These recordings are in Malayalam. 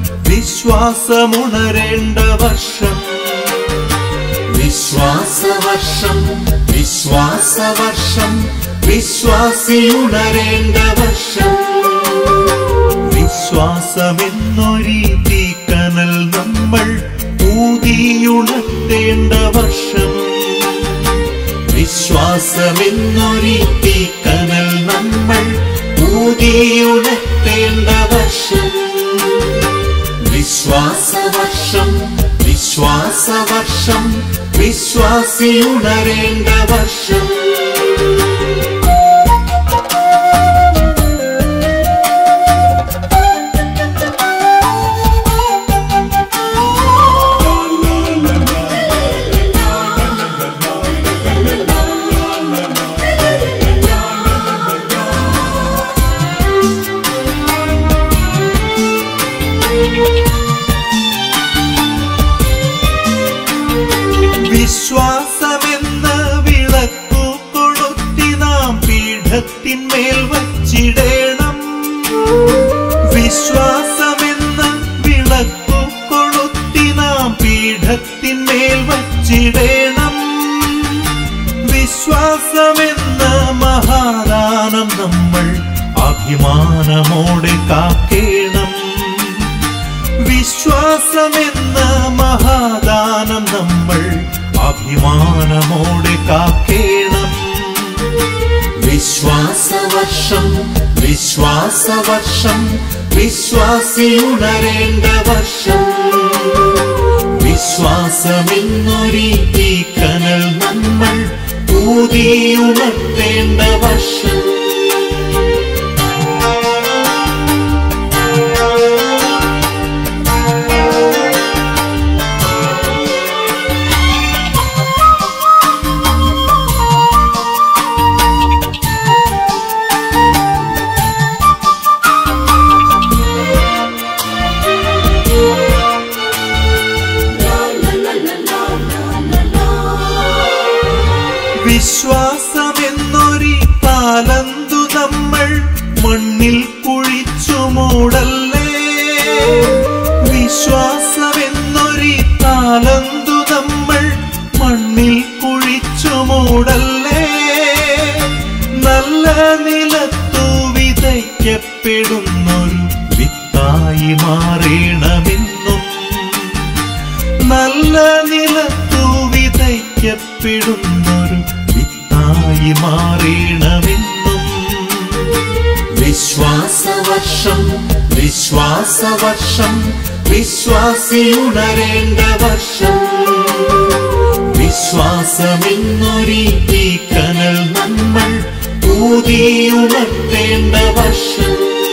വിശ്വാസമുണരേണ്ട വർഷം വിശ്വാസവർഷം വിശ്വാസവർഷം വിശ്വാസിയുണരേണ്ട വർഷം വിശ്വാസമെന്നൊരി തീക്കനൽ നമ്മൾ ഊതിയുണർത്തേണ്ട വർഷം വിശ്വാസമെന്നൊരി തീക്കനൽ നമ്മൾ ഊതിയുണർത്തേണ്ട വർഷം വിശ്വാസവർഷം വിശ്വാസവർഷം വിശ്വാസിയുണരേണ്ട വർഷം വിശ്വാസമെന്ന വിളക്കു കൊളുത്തി നാം പീഠത്തിന്മേൽ വച്ചിടേണം വിശ്വാസമെന്ന വിളക്കു കൊളുത്തി നാം പീഠത്തിന്മേൽ വച്ചിടേണം വിശ്വാസമെന്ന മഹാദാനം നമ്മൾ അഭിമാനമോടെ കാക്കേണം വിശ്വാസമെന്ന മഹാദാനം നമ്മൾ അഭിമാനമോടെ കാക്കേണം വിശ്വാസവർഷം വിശ്വാസവർഷം വിശ്വാസിയുണരേണ്ട വർഷം വിശ്വാസമെന്നൊരി തീക്കനൽ നമ്മൾ ഊതിയുണർത്തേണ്ട വർഷം വിശ്വാസമെന്നൊരി താലന്തു നമ്മൾ മണ്ണിൽ കുഴിച്ചു മൂടല്ലേ വിശ്വാസമെന്നൊരി താലന്തു നമ്മൾ മണ്ണിൽ കുഴിച്ചു മൂടല്ലേ നല്ല നിലത്തു വിതയ്ക്കപ്പെടുന്നൊരു വിത്തായി മാറണമെന്നും നല്ല നിലത്തു വിതയ്ക്കപ്പെടുന്നൊരു വിത്തായി മാറണമെന്നും വിശ്വാസവർഷം വിശ്വാസവർഷം വിശ്വാസിയുണരേണ്ട വർഷം വിശ്വാസമെന്നൊരി തീക്കനൽ നമ്മൾ ഊതിയുണർത്തേണ്ട വർഷം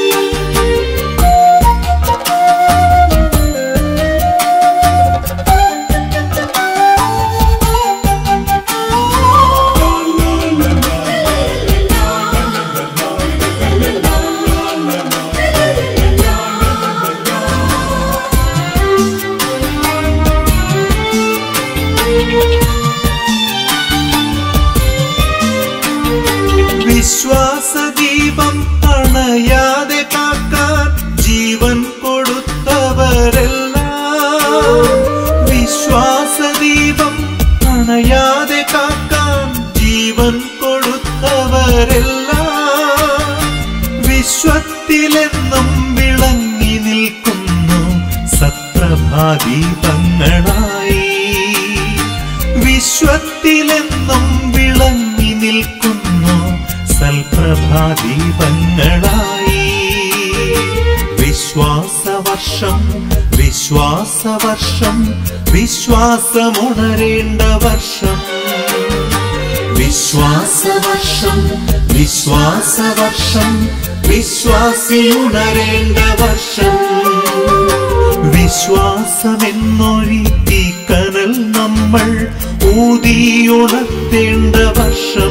വിശ്വാസദീപം അണയാതെ കാക്കാൻ ജീവൻ കൊടുത്തവരെല്ലാം വിശ്വാസദീപം അണയാതെ കാക്കാൻ ജീവൻ കൊടുത്തവരെല്ലാം വിശ്വത്തിലെന്നും വിളങ്ങി നിൽക്കുന്നു സത്രഭാദീപങ്ങളായി വിശ്വത്തിലെന്നും വിളങ്ങി നിൽക്കുന്നു സൽപ്രഭാദീപങ്ങളായി വിശ്വാസവർഷം വിശ്വാസവർഷം വിശ്വാസമുണരേണ്ട വർഷം വിശ്വാസവർഷം വിശ്വാസവർഷം വിശ്വാസിയുണരേണ്ട വർഷം വിശ്വാസമെന്നൊരി തീക്കനൽ നമ്മൾ ഊതിയുണർത്തേണ്ട വർഷം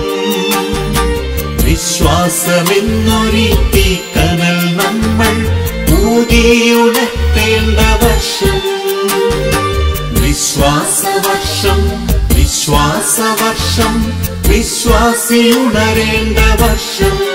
വിശ്വാസമെന്നൊരി തീക്കനൽ നമ്മൾ ഊതിയുണർത്തേണ്ട വർഷം വിശ്വാസവർഷം വിശ്വാസവർഷം വിശ്വാസിയുണരേണ്ട വർഷം